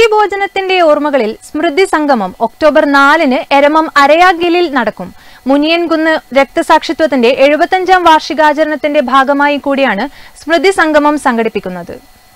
പന്തിഭോജനത്തിന്റെ ഓർമ്മകളിൽ സ്മൃതി സംഗമം ഒക്ടോബർ നാലിന് എരമം അരയാഗിലിൽ നടക്കും മുനിയൻകുന്ന് രക്തസാക്ഷിത്വത്തിന്റെ എഴുപത്തഞ്ചാം വാർഷികാചരണത്തിന്റെ ഭാഗമായി കൂടിയാണ് സ്മൃതി സംഗമം സംഘടിപ്പിക്കുന്നത്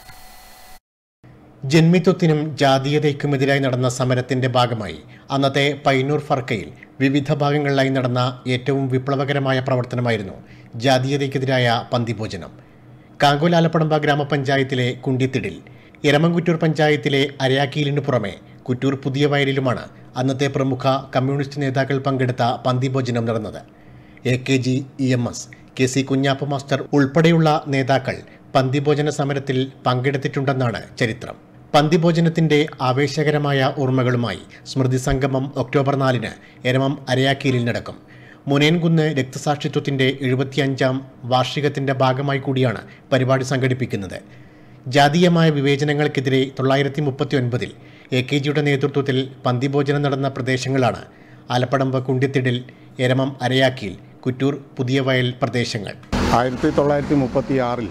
ജന്മിത്വത്തിനും ജാതീയതയ്ക്കുമെതിരായി നടന്ന സമരത്തിന്റെ ഭാഗമായി അന്നത്തെ പൈനൂർ ഫർക്കയിൽ വിവിധ ഭാഗങ്ങളിലായി നടന്ന ഏറ്റവും വിപ്ലവകരമായ പ്രവർത്തനമായിരുന്നു ജാതീയതയ്ക്കെതിരായ പന്തിഭോജനം കാങ്കോലാലപ്പടമ്പ ഗ്രാമപഞ്ചായത്തിലെ കുണ്ടിത്തിടിൽ എരമംകുറ്റൂർ പഞ്ചായത്തിലെ അരയാക്കീലിനു പുറമെ കുറ്റൂർ പുതിയ വയലിലുമാണ് അന്നത്തെ പ്രമുഖ കമ്മ്യൂണിസ്റ്റ് നേതാക്കൾ പങ്കെടുത്ത പന്തിഭോജനം നടന്നത് A K G E M S K C Kunhappa master ഉൾപ്പെടെയുള്ള നേതാക്കൾ പന്തിഭോജന സമരത്തിൽ പങ്കെടുത്തിട്ടുണ്ടെന്നാണ് ചരിത്രം പന്തിഭോജനത്തിന്റെ ആവേശകരമായ ഓർമ്മകളുമായി സ്മൃതി സംഗമം ഒക്ടോബർ നാലിന് എരമം അരയാക്കീലിൽ നടക്കും മുനേൻകുന്ന് രക്തസാക്ഷിത്വത്തിന്റെ എഴുപത്തിയഞ്ചാം വാർഷികത്തിന്റെ ഭാഗമായി കൂടിയാണ് പരിപാടി സംഘടിപ്പിക്കുന്നത് ജാതീയമായ വിവേചനങ്ങൾക്കെതിരെ തൊള്ളായിരത്തി മുപ്പത്തി ഒൻപതിൽ എ കെ ജിയുടെ നേതൃത്വത്തിൽ പന്തിഭോജനം നടന്ന പ്രദേശങ്ങളാണ് ആലപ്പടമ്പ് കുണ്ടിത്തിടിൽ എരമം അരയാക്കിയിൽ കുറ്റൂർ പുതിയ വയൽ പ്രദേശങ്ങൾ ആയിരത്തി തൊള്ളായിരത്തി മുപ്പത്തി ആറിൽ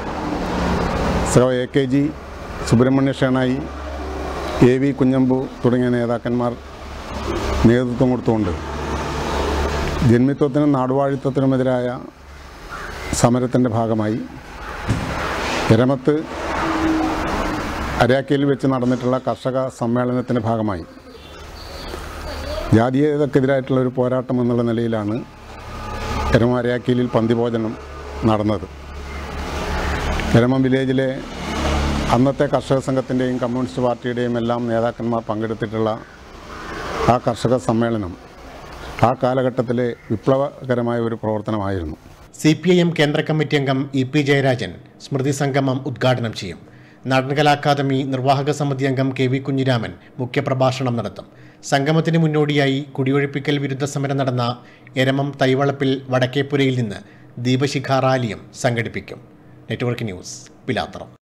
so A K G Subrahmanya Shenoy A V Kunhambu തുടങ്ങിയ നേതാക്കന്മാർ നേതൃത്വം കൊടുത്തുകൊണ്ട് ജന്മിത്വത്തിനും നാടുവാഴിത്വത്തിനുമെതിരായ സമരത്തിൻ്റെ ഭാഗമായി എരമത്ത് അരയാക്കയിൽ വെച്ച് നടന്നിട്ടുള്ള കർഷക സമ്മേളനത്തിൻ്റെ ഭാഗമായി ജാതീയതക്കെതിരായിട്ടുള്ള ഒരു പോരാട്ടം എന്നുള്ള നിലയിലാണ് എരമ അരയാക്കീലിൽ പന്തിഭോജനം നടന്നത് എരമം വില്ലേജിലെ അന്നത്തെ കർഷക സംഘത്തിൻ്റെയും കമ്മ്യൂണിസ്റ്റ് പാർട്ടിയുടെയും എല്ലാം നേതാക്കന്മാർ പങ്കെടുത്തിട്ടുള്ള ആ കർഷക സമ്മേളനം ആ കാലഘട്ടത്തിലെ വിപ്ലവകരമായ ഒരു പ്രവർത്തനമായിരുന്നു സി പി ഐ എം കേന്ദ്ര കമ്മിറ്റി അംഗം ഇ പി ജയരാജൻ സ്മൃതി സംഗമം ഉദ്ഘാടനം ചെയ്യും നാടൻകലാ അക്കാദമി നിർവാഹക സമിതി അംഗം കെ വി കുഞ്ഞിരാമൻ മുഖ്യപ്രഭാഷണം നടത്തും സംഗമത്തിന് മുന്നോടിയായി കുടിയൊഴിപ്പിക്കൽ വിരുദ്ധ സമരം നടന്ന എരമം തൈവളപ്പിൽ വടക്കേപ്പുരയിൽ നിന്ന് ദീപശിഖ റാലിയും സംഘടിപ്പിക്കും നെറ്റ്വർക്ക് ന്യൂസ് പിലാത്തറം